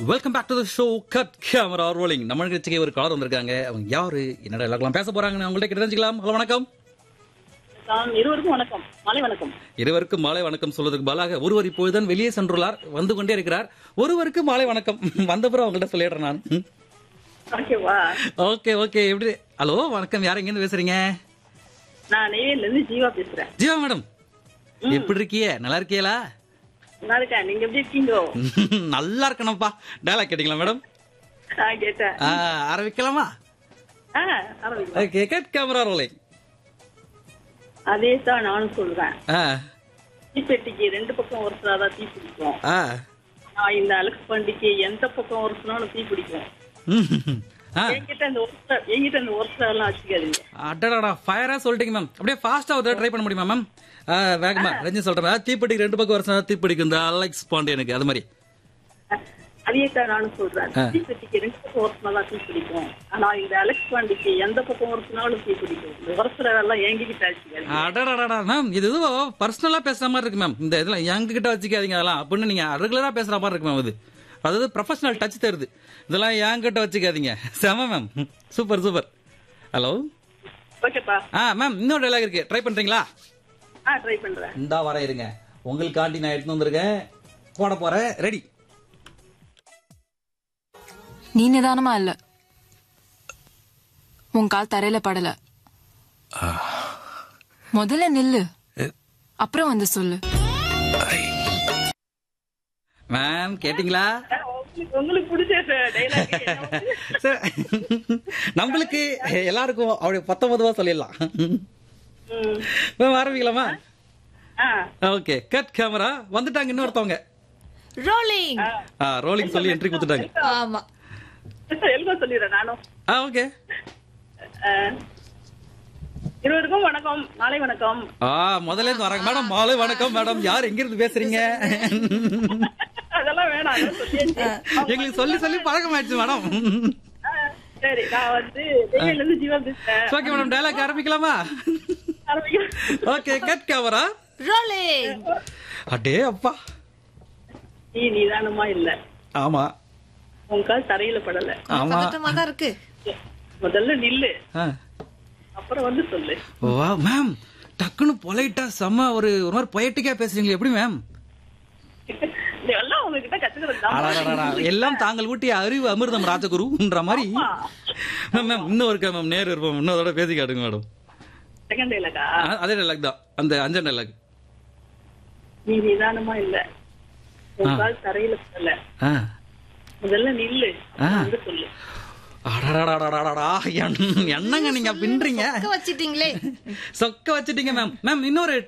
Welcome back to the show cut camera rolling நம்ம நிகழ்ச்சிக்கு ஒரு காலர் வந்திருக்காங்க அவங்க யாரு என்னடா எல்லாருக்கும் பேச போறாங்கன்னு அவங்கள்ட்ட கிட்ட தெரிஞ்சுக்கலாம் ஹலோ வணக்கம் வணக்கம் இருவருக்கும் வணக்கம் மாலை வணக்கம் இருவருக்கும் மாலை வணக்கம் சொல்வதற்கு பதிலாக ஒருவர் இப்பொழுதுதான் வெளியே சென்றுள்ளார் வந்து கொண்டே இருக்கிறார் ஒருவருக்கு மாலை வணக்கம் வந்தப்புறம் அவங்கள்ட்ட சொல்லிடுறேன் நான் ஓகேவா ஓகே ஓகே எப்படி ஹலோ வணக்கம் யார் எங்கேருந்து பேசுறீங்க நான் நெய்வேலில இருந்து ஜீவா பேசுறேன் ஜீவா மேடம் எப்படி இருக்கீங்க நல்லா இருக்கீங்களா நல்லா இருக்கேன் நீங்க எப்படி இருக்கீங்க நல்லா இருக்கணும்ப்பா டயலாக் கேட்டீங்களா மேடம் நான் கேட்டேன் ஆ, ஆரம்பிக்கலாமா ஆ, ஆரம்பிக்கலாம். ஓகே கட் கேமரா ரோலிங் அதே தான் நானும் சொல்றேன் ஆ தீப்பெட்டிக்கு ரெண்டு பக்கம் ஒருத்தராதான் தீ பிடிக்கும் ஆ நான் இந்த அலெக்ஸ் பண்டிக்கு எந்த பக்கம் ஒருத்தனாலும் தீ பிடிக்கும் ம். ஆ என்கிட்ட இந்த ஒருத்தர் என்கிட்ட இந்த ஒருத்தர் எல்லாம் வச்சுக்காதீங்க அடடா ஃபயரா சொல்லிட்டீங்க மேம் அப்படியே ஃபாஸ்டா ஒரு ட்ரை பண்ண முடியுமா மேம் வேகமா ரஞ்சி சொல்றேன் தீப்பெட்டிக்கு ரெண்டு பக்கம் வருஷம் தீப்பெட்டிக்கு இந்த அலெக்ஸ் பாண்டியனுக்கு அது மாதிரி அதே தான் நானும் சொல்றேன் ஆ. தீப்பெட்டிக்கு ரெண்டு பக்கம் ஒருத்தனாதான் தீ பிடிக்கும் ஆனா இந்த அலெக்ஸ் பண்டிக்கு எந்த பக்கம் ஒருத்தனாலும் தீ பிடிக்கும் இந்த ஒருத்தர் எல்லாம் என்கிட்ட வச்சுக்காதீங்க அடடா மேம் இது ஏதோ பர்சனலா பேசுற மாதிரி இருக்கு மேம் இந்த இதெல்லாம் எங்க கிட்ட வச்சுக்காதீங்க அதெல்லாம் அப்படின்னு நீங்க ரெகுலரா பேசுற மாதிரி இருக்கு மேம் இது அதாவது ப்ரொஃபஷனல் டச் தருது இதெல்லாம் என்கிட்ட வச்சுக்காதீங்க செம மேம் சூப்பர் சூப்பர் ஹலோ ஓகேப்பா ஆ மேம் இன்னொரு டைலாக் இருக்கு ட்ரை பண்றீங்களா ஆ ட்ரை பண்றேன் இந்தா வர இருங்க உங்களுக்காண்டி நான் எடுத்து வந்திருக்கேன் போட போறேன் ரெடி நீ நிதானமா இல்ல உன் கால் தரையில படல முதல்ல நில்லு அப்புறம் வந்து சொல்லு மேம் கேட்டிங்களா உங்களுக்கு- உங்களுக்கு பிடிச்ச டைலாக் சரி. நம்மளுக்கு எல்லாருக்கும் அப்படி பத்தொன்பதுவா சொல்லிடலாம் மேம் ஆரம்பிக்கலாமா ஓகே கட் கேமரா வந்துட்டாங்க இன்னொருத்தவங்க ரோலிங் ஆ ரோலிங் சொல்லி என்ட்ரி கொடுத்துட்டாங்க ஆமா எழுத சொல்லிடுறேன் நானும் ஆ ஓகே அஹ், இருவருக்கும் வணக்கம் மாலை வணக்கம் ஆ முதல்ல இருந்து வராங்க மேடம் மாலை வணக்கம் மேடம் யார் எங்க இருந்து பேசுறீங்க அதெல்லாம் வேணாம் அதெல்லாம் சொல்லியாச்சு. எங்களுக்கு சொல்லி சொல்லி பழக்கமாயிடுச்சு மேடம் அஹ், சரி நான் வந்து நெய்வேலில இருந்து ஜீவா பேசுறேன் ஓகே மேடம் டைலாக் ஆரம்பிக்கலாமா ஆரம்பிக்கிறேன். ஓகே கட் கேமரா ரோலிங் அடே அப்பா நீ நிதானமா இல்ல ஆமா உன் கால் தரையில படல ஆமா பதட்டமா தான் இருக்கு முதல்ல நில்லு ஆ. அப்புறம் வந்து சொல்லு வா மேம் டக்குன்னு பொலைட்டா செம்ம ஒரு ஒரு மாதிரி பொயட்டிக்கா பேசுறீங்களே எப்படி மேம் இதெல்லாம் உங்ககிட்ட கத்துக்கிறது தான் அடடடடா, எல்லாம் தாங்கள் ஊட்டிய அறிவு அமிர்தம் ராஜகுருன்ற மாதிரி மேம் மேம் இன்னும் இருக்கா மேம் நேரு இருப்போம் இன்னொரு பேசி காட்டுங்க மேடம் செகண்ட் டைலாக்கா அதே டைலாக் தான் அந்த அஞ்சன் டைலாக் நீ நிதானமா இல்ல உன் கால் தரையில படல ஆ முதல்ல நில்லு அப்புறம் ஆ. வந்து சொல்லு அடடடடடடடா, என்- என்னங்க நீங்க பின்றீங்க வச்சிட்டீங்களே சொக்க வச்சிட்டீங்க மேம் மேம் இன்னொரு